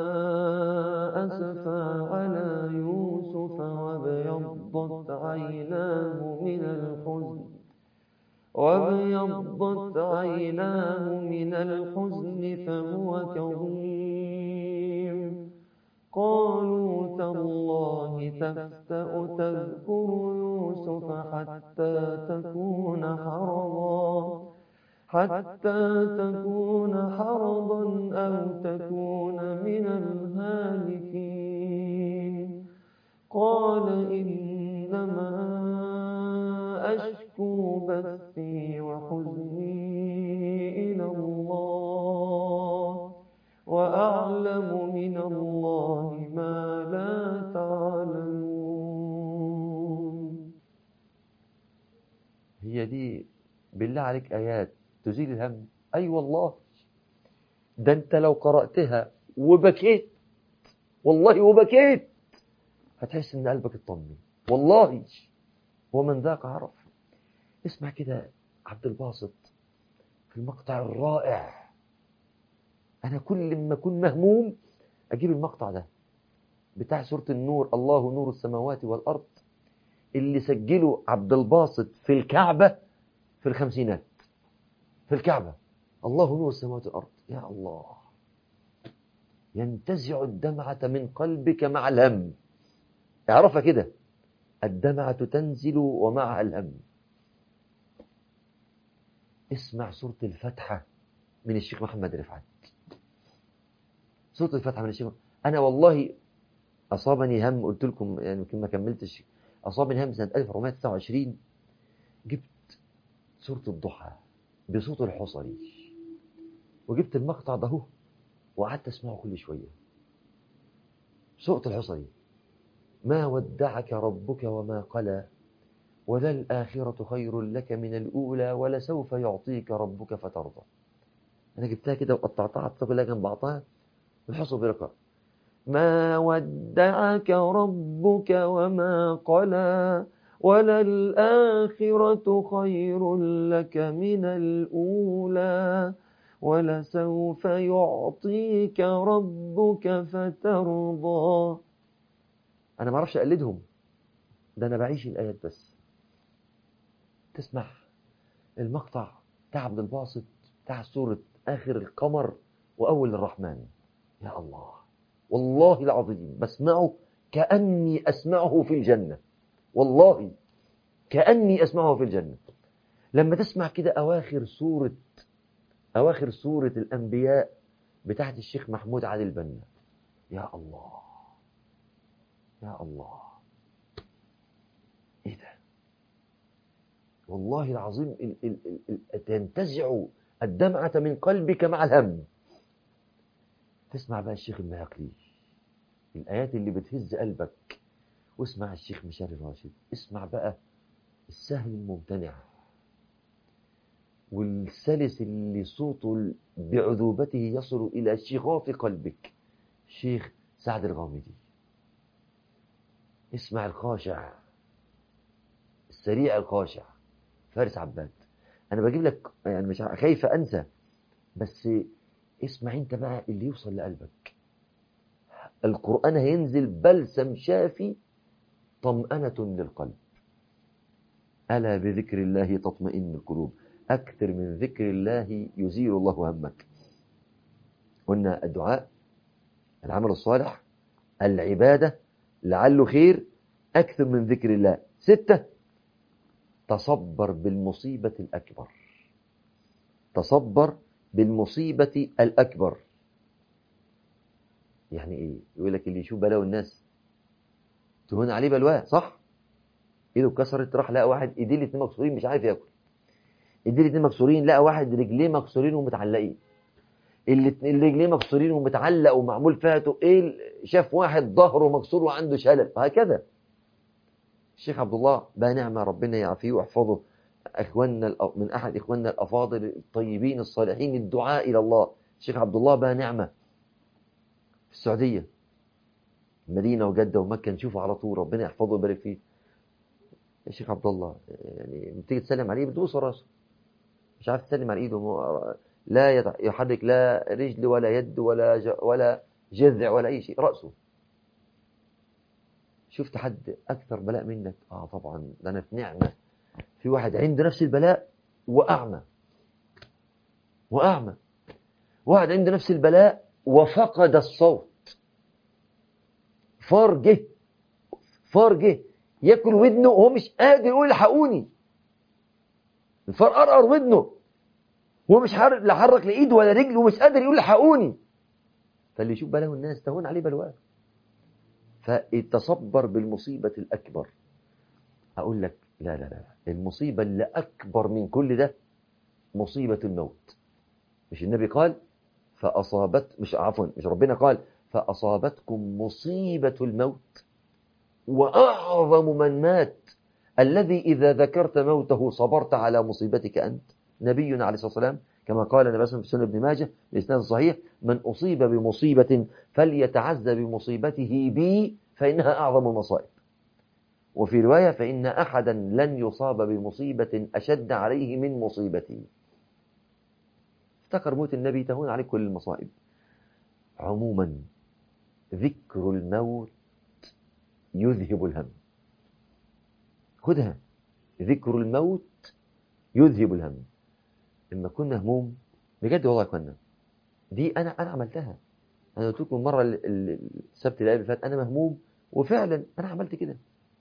أسفى على يوسف وابيضت عيناه من الحزن وابيضت عيناه من الحزن فهو كظيم قالوا تالله تفتأ تذكر يوسف حتى تكون حرضا حتى تكون حرضا أو تكون من الهالكين قال إنما أشكو بثي وحزني إلى الله وأعلم من الله ما لا تعلمون هي دي بالله عليك آيات تزيل الهم أي أيوة والله ده أنت لو قرأتها وبكيت والله وبكيت هتحس إن قلبك اطمن والله ومن ذاك عرف اسمع كده عبد الباسط في المقطع الرائع أنا كل ما أكون مهموم أجيب المقطع ده بتاع سورة النور الله نور السماوات والأرض اللي سجله عبد الباسط في الكعبة في الخمسينات في الكعبة الله نور السماوات والأرض يا الله ينتزع الدمعة من قلبك مع الهم اعرفها كده الدمعة تنزل ومعها الهم اسمع سورة الفتحة من الشيخ محمد رفعت سورة الفتحة من الشيخ أنا والله أصابني هم قلت لكم يعني يمكن ما كملتش أصابني هم سنة 1429 جبت سورة الضحى بصوت الحصري وجبت المقطع ده هو وقعدت اسمعه كل شوية سورة الحصري ما ودعك ربك وما قلى وللآخرة خير لك من الأولى ولسوف يعطيك ربك فترضى أنا جبتها كده وقطعتها حطيتها كلها جنب بعضها والحصر بيرقى ما ودعك ربك وما قلى وللآخرة خير لك من الأولى ولسوف يعطيك ربك فترضى أنا ما أعرفش أقلدهم ده أنا بعيش الآيات بس تسمع المقطع بتاع عبد الباسط بتاع سورة آخر القمر وأول الرحمن يا الله والله العظيم بسمعه كأني أسمعه في الجنة والله كأني أسمعه في الجنة لما تسمع كده أواخر سورة أواخر سورة الأنبياء بتاعت الشيخ محمود علي البنا يا الله يا الله إيه ده والله العظيم ال ال ال ال تنتزع الدمعة من قلبك مع الهم تسمع بقى الشيخ المهقلي الآيات اللي بتهز قلبك واسمع الشيخ مشاري راشد اسمع بقى السهل الممتنع والسلس اللي صوته بعذوبته يصل إلى شغاف قلبك شيخ سعد الغامدي اسمع الخاشع السريع الخاشع فارس عباد انا بجيب لك يعني مش خايف انسى بس اسمع انت بقى اللي يوصل لقلبك القرآن هينزل بلسم شافي طمأنة للقلب ألا بذكر الله تطمئن القلوب أكثر من ذكر الله يزيل الله همك قلنا الدعاء العمل الصالح العبادة لعله خير أكثر من ذكر الله ستة تصبر بالمصيبة الأكبر تصبر بالمصيبة الأكبر يعني إيه يقول لك اللي يشوف بلاوي الناس تهون عليه بلواه صح ايده اتكسرت راح لقى واحد ايديه الاتنين مكسورين مش عارف ياكل ايديه الاتنين مكسورين لقى واحد رجليه مكسورين ومتعلقين اللي رجليه مكسورين ومتعلق ومعمول فيها ايه شاف واحد ظهره مكسور وعنده شلل وهكذا الشيخ عبد الله بقى نعمة ربنا يعافيه ويحفظه اخواننا من احد اخواننا الافاضل الطيبين الصالحين الدعاء الى الله الشيخ عبد الله بقى نعمة في السعودية المدينة وجدة ومكة نشوفه على طول ربنا يحفظه ويبارك فيه يا شيخ عبد الله يعني بتيجي تسلم عليه بتبوس راسه مش عارف تسلم على ايده لا يحرك لا رجل ولا يد ولا ولا جذع ولا اي شيء راسه شفت حد اكثر بلاء منك اه طبعا ده انا في نعمه في واحد عنده نفس البلاء واعمى واعمى واحد عنده نفس البلاء وفقد الصوت فار جه فار جه ياكل ودنه وهو مش قادر يقول الحقوني الفار قرقر ودنه وهو مش حرك لا حرك لا ايده ولا رجل ومش قادر يقول الحقوني فاللي يشوف بلاوي الناس تهون عليه بلواه فتصبر بالمصيبة الأكبر أقول لك لا لا لا المصيبة اللي أكبر من كل ده مصيبة الموت مش النبي قال فأصابت مش عفوا مش ربنا قال فأصابتكم مصيبة الموت وأعظم من مات الذي إذا ذكرت موته صبرت على مصيبتك أنت نبينا عليه الصلاة والسلام كما قال النبي صلى الله عليه وسلم في سنة ابن ماجه بإسناد صحيح من أصيب بمصيبة فليتعزى بمصيبته بي فإنها أعظم المصائب وفي رواية فإن أحدا لن يصاب بمصيبة أشد عليه من مصيبتي افتكر موت النبي تهون عليه كل المصائب عموما ذكر الموت يذهب الهم خدها ذكر الموت يذهب الهم لما كنا هموم بجد والله كنا دي انا انا عملتها انا قلت لكم مره السبت اللي فات انا مهموم وفعلا انا عملت كده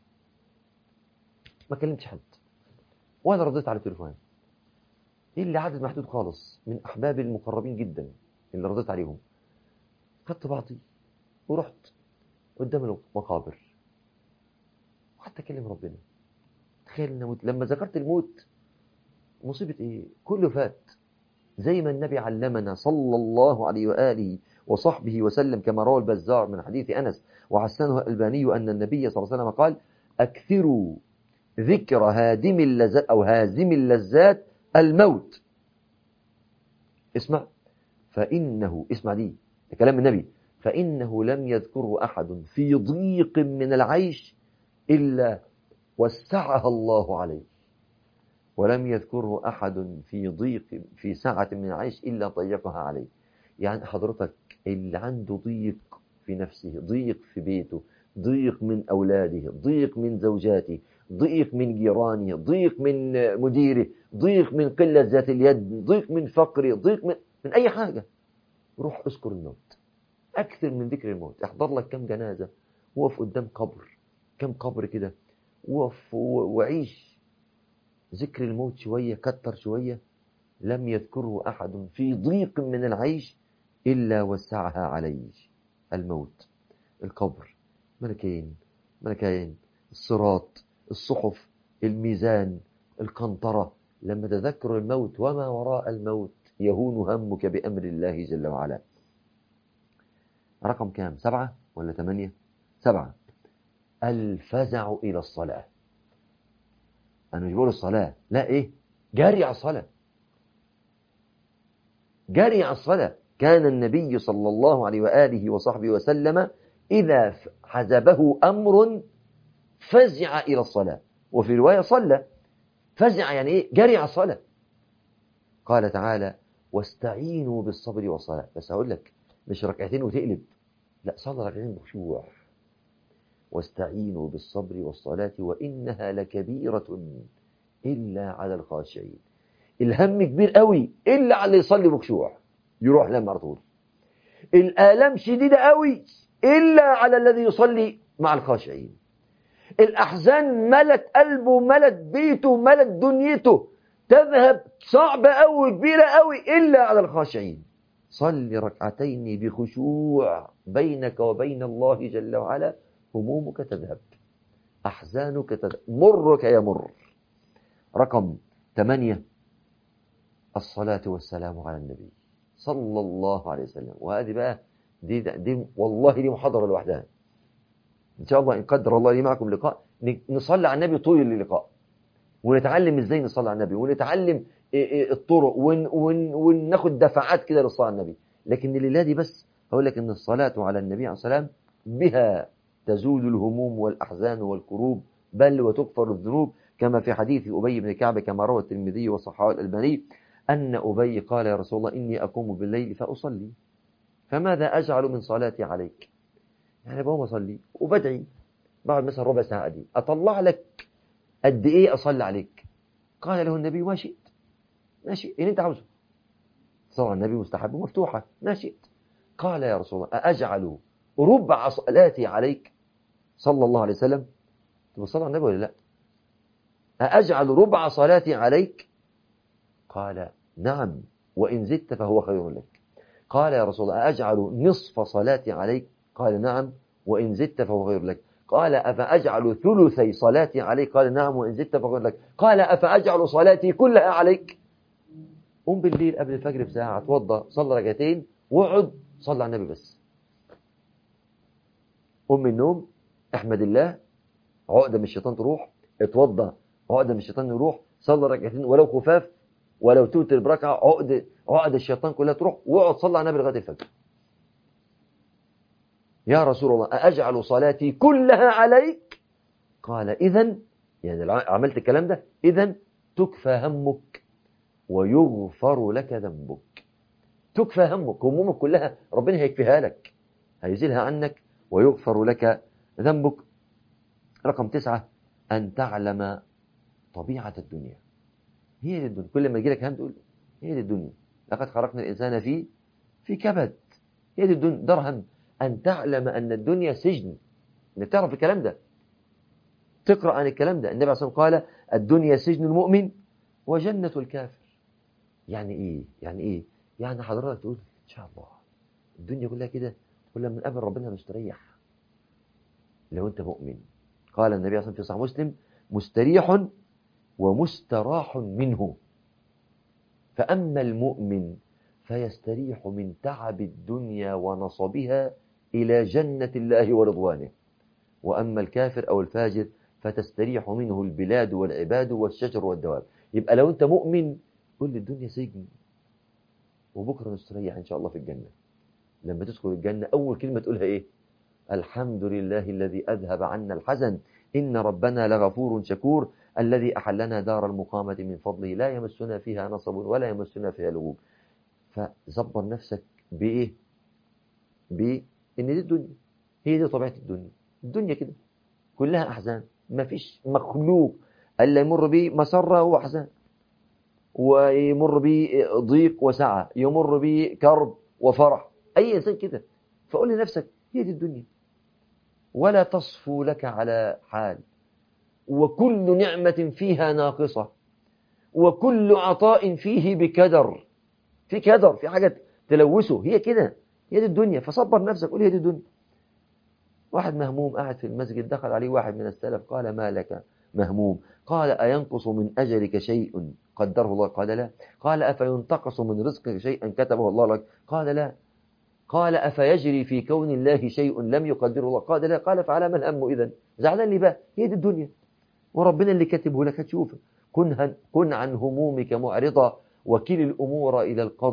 ما كلمتش حد وانا رديت على التليفون دي اللي عدد محدود خالص من احبابي المقربين جدا اللي رديت عليهم خدت بعضي ورحت قدام المقابر وحتى اكلم ربنا تخيل ان موت لما ذكرت الموت مصيبة ايه كله فات زي ما النبي علمنا صلى الله عليه وآله وصحبه وسلم كما روى البزار من حديث أنس وحسنه الألباني أن النبي صلى الله عليه وسلم قال أكثروا ذكر هادم اللذات أو هازم اللذات الموت اسمع فإنه اسمع دي كلام النبي فإنه لم يذكره أحد في ضيق من العيش إلا وسعها الله عليه ولم يذكره أحد في ضيق في سعة من العيش إلا ضيقها عليه يعني حضرتك اللي عنده ضيق في نفسه ضيق في بيته ضيق من أولاده ضيق من زوجاته ضيق من جيرانه ضيق من مديره ضيق من قلة ذات اليد ضيق من فقره ضيق من, من أي حاجة روح اذكر الموت أكثر من ذكر الموت احضر لك كم جنازة وقف قدام قبر كم قبر كده وقف وعيش ذكر الموت شوية كتر شوية لم يذكره أحد في ضيق من العيش إلا وسعها عليه الموت القبر ملكين ملكين الصراط الصحف الميزان القنطرة لما تذكر الموت وما وراء الموت يهون همك بأمر الله جل وعلا رقم كام سبعة ولا ثمانية سبعة الفزع إلى الصلاة أنا مش بقول الصلاة لا إيه جاري على الصلاة جري على الصلاة كان النبي صلى الله عليه وآله وصحبه وسلم إذا حزبه أمر فزع إلى الصلاة وفي رواية صلى فزع يعني إيه جري على الصلاة قال تعالى واستعينوا بالصبر والصلاة بس هقول لك مش ركعتين وتقلب لا صلى ركعتين بخشوع واستعينوا بالصبر والصلاة وإنها لكبيرة إلا على الخاشعين الهم كبير قوي إلا على اللي يصلي بخشوع يروح لما على طول الآلام شديدة قوي إلا على الذي يصلي مع الخاشعين الأحزان ملت قلبه ملت بيته ملت دنيته تذهب صعبة أوي كبيرة أوي إلا على الخاشعين صل ركعتين بخشوع بينك وبين الله جل وعلا همومك تذهب أحزانك تذهب مرك يمر رقم ثمانية الصلاة والسلام على النبي صلى الله عليه وسلم وهذه بقى دي, دي والله دي محاضرة لوحدها إن شاء الله إن قدر الله لي معكم لقاء نصلي على النبي طول اللقاء ونتعلم إزاي نصلي على النبي ونتعلم الطرق ون ون وناخد دفعات كده للصلاة على النبي لكن الليلة دي بس هقول لك إن الصلاة على النبي عليه الصلاة والسلام بها تزول الهموم والأحزان والكروب بل وتغفر الذنوب كما في حديث أبي بن كعب كما روى الترمذي والصحابة الألباني أن أبي قال يا رسول الله إني أقوم بالليل فأصلي فماذا أجعل من صلاتي عليك يعني بقوم أصلي وبدعي بعد مثلا ربع ساعة دي أطلع لك قد إيه أصلي عليك قال له النبي ما شئت ما شئت اللي أنت عاوزه صلى النبي مستحب مفتوحة ما شئت قال يا رسول الله أأجعل ربع صلاتي عليك صلى الله عليه وسلم تصلي على النبي ولا لا أأجعل ربع صلاتي عليك قال نعم وإن زدت فهو خير لك قال يا رسول الله أجعل نصف صلاتي عليك قال نعم وإن زدت فهو خير لك قال أفأجعل ثلثي صلاتي عليك قال نعم وإن زدت فهو خير لك قال أفأجعل صلاتي كلها عليك قم بالليل قبل الفجر بساعة اتوضى صلى ركعتين واقعد صلى على النبي بس قم من النوم احمد الله عقدة من الشيطان تروح اتوضى عقدة من الشيطان يروح صلى ركعتين ولو خفاف ولو توتر بركعة عقد عقد الشيطان كلها تروح واقعد صلى على النبي لغاية الفجر يا رسول الله أجعل صلاتي كلها عليك قال إذا يعني عملت الكلام ده إذا تكفى همك ويغفر لك ذنبك تكفى همك همومك كلها ربنا هيكفيها لك هيزيلها عنك ويغفر لك ذنبك رقم تسعة أن تعلم طبيعة الدنيا هي دي الدنيا كل ما يجي لك هم تقول هي دي الدنيا لقد خلقنا الإنسان في في كبد هي دي الدنيا درهم أن تعلم أن الدنيا سجن إنك تعرف الكلام ده تقرأ عن الكلام ده النبي عليه الصلاة والسلام قال الدنيا سجن المؤمن وجنة الكافر يعني إيه يعني إيه يعني حضرتك تقول إن شاء الله الدنيا كلها كده كل من قبل ربنا مستريح لو أنت مؤمن قال النبي عليه الصلاة والسلام في صحيح مسلم مستريح ومستراح منه فأما المؤمن فيستريح من تعب الدنيا ونصبها إلى جنة الله ورضوانه وأما الكافر أو الفاجر فتستريح منه البلاد والعباد والشجر والدواب يبقى لو أنت مؤمن قل لي الدنيا سجن وبكرة نستريح إن شاء الله في الجنة لما تدخل الجنة أول كلمة تقولها إيه الحمد لله الذي أذهب عنا الحزن إن ربنا لغفور شكور الذي أحلنا دار المقامة من فضله لا يمسنا فيها نصب ولا يمسنا فيها لغوب فزبر نفسك بإيه بإن دي الدنيا هي دي طبيعة الدنيا الدنيا كده كلها أحزان ما فيش مخلوق ألا يمر به مسرة وأحزان ويمر به ضيق وسعة يمر به كرب وفرح أي إنسان كده فقول لنفسك هي دي الدنيا ولا تصفو لك على حال وكل نعمة فيها ناقصة وكل عطاء فيه بكدر في كدر في حاجة تلوثه هي كده هي دي الدنيا فصبر نفسك قول هي دي الدنيا واحد مهموم قاعد في المسجد دخل عليه واحد من السلف قال ما لك مهموم قال أينقص من أجلك شيء قدره الله قال لا قال أفينتقص من رزقك شيئا كتبه الله لك قال لا قال أفيجري في كون الله شيء لم يقدره الله قال لا قال فعلى ما الهم إذن زعلان لي بقى هي دي الدنيا وربنا اللي كاتبه لك هتشوفه كن, كن عن همومك معرضا وكل الأمور إلى القضاء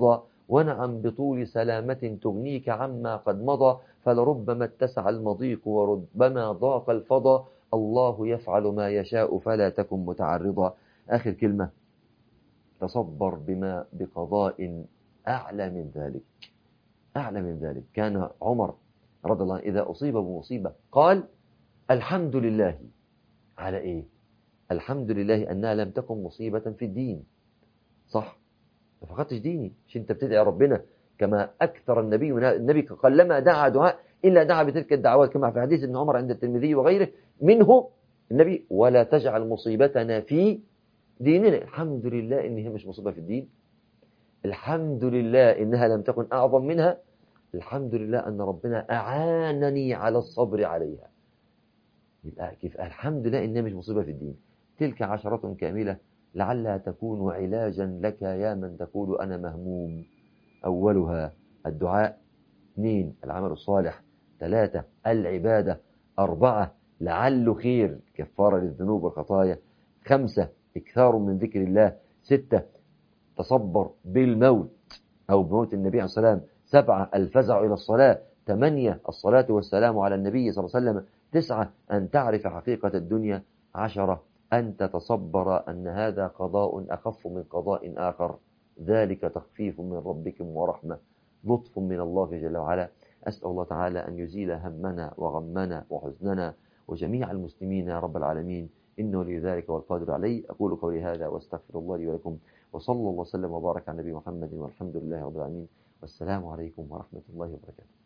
ونعم بطول سلامة تغنيك عما قد مضى فلربما اتسع المضيق وربما ضاق الفضا الله يفعل ما يشاء فلا تكن متعرضا آخر كلمة تصبر بما بقضاء أعلى من ذلك أعلى من ذلك كان عمر رضي الله عنه إذا أصيب بمصيبة قال الحمد لله على إيه الحمد لله أنها لم تكن مصيبة في الدين صح ما فقدتش ديني مش أنت بتدعي ربنا كما أكثر النبي النبي قلما دعا دعاء إلا دعا بتلك الدعوات كما في حديث ابن عمر عند الترمذي وغيره منه النبي ولا تجعل مصيبتنا في ديننا الحمد لله إن هي مش مصيبة في الدين الحمد لله إنها لم تكن أعظم منها الحمد لله أن ربنا أعانني على الصبر عليها يبقى كيف الحمد لله إنها مش مصيبة في الدين تلك عشرة كاملة لعلها تكون علاجا لك يا من تقول أنا مهموم أولها الدعاء اثنين العمل الصالح ثلاثة العبادة أربعة لعله خير كفارة للذنوب والخطايا خمسة إكثار من ذكر الله ستة تصبر بالموت أو بموت النبي عليه الصلاة والسلام سبعة الفزع إلى الصلاة ثمانية الصلاة والسلام على النبي صلى الله عليه وسلم تسعة أن تعرف حقيقة الدنيا عشرة أن تتصبر أن هذا قضاء أخف من قضاء آخر ذلك تخفيف من ربكم ورحمة لطف من الله جل وعلا أسأل الله تعالى أن يزيل همنا وغمنا وحزننا وجميع المسلمين يا رب العالمين إنه لذلك والقادر عليه أقول قولي هذا واستغفر الله لي ولكم وصلى الله وسلم وبارك على نبي محمد والحمد لله رب العالمين والسلام عليكم ورحمة الله وبركاته